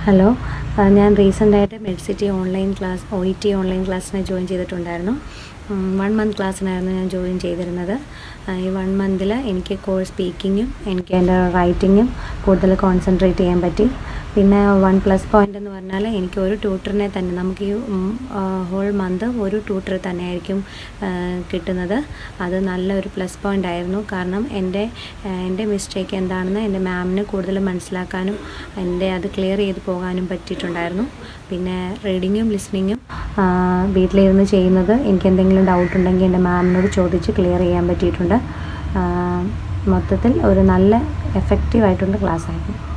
hello ആ, ഞാൻ റീസെൻ്റായിട്ട് Medcity online class O E T online ക്ലാസ്സിന് ജോയിൻ ചെയ്തിട്ടുണ്ടായിരുന്നു വൺ മന്ത് ക്ലാസ്സിനായിരുന്നു ഞാൻ ജോയിൻ ചെയ്തിരുന്നത് ആ, ഈ വൺ മന്തിൽ എനിക്ക് കോഴ്സ് സ്പീക്കിങ്ങും എനിക്ക് എൻ്റെ റൈറ്റിങ്ങും കൂടുതൽ കോൺസെൻട്രേറ്റ് ചെയ്യാൻ പറ്റി പിന്നെ വൺ പ്ലസ് പോയിൻ്റ് എന്ന് പറഞ്ഞാൽ എനിക്ക് ഒരു ട്യൂട്ടറിനെ തന്നെ നമുക്ക് ഈ ഹോൾ മന്ത് ഒരു ട്യൂട്ടർ തന്നെ ആയിരിക്കും ആ, കിട്ടുന്നത് അത് നല്ലൊരു പ്ലസ് പോയിൻ്റ് ആയിരുന്നു കാരണം എൻ്റെ ആ, എൻ്റെ മിസ്റ്റേക്ക് എന്താണെന്ന് എൻ്റെ മാമിന് കൂടുതൽ മനസ്സിലാക്കാനും എൻ്റെ അത് ക്ലിയർ ചെയ്ത് പോകാനും പറ്റിയിട്ടുണ്ടായിരുന്നു പിന്നെ റീഡിങ്ങും ലിസണിങ്ങും വീട്ടിലിരുന്ന് ചെയ്യുന്നത് എനിക്ക് എന്തെങ്കിലും ഡൗട്ട് ഉണ്ടെങ്കിൽ എൻ്റെ മാമിനോട് ചോദിച്ച് ക്ലിയർ ചെയ്യാൻ പറ്റിയിട്ടുണ്ട് ആ, മൊത്തത്തിൽ ഒരു നല്ല എഫക്റ്റീവ് ആയിട്ടുള്ള ക്ലാസ് ആയിരുന്നു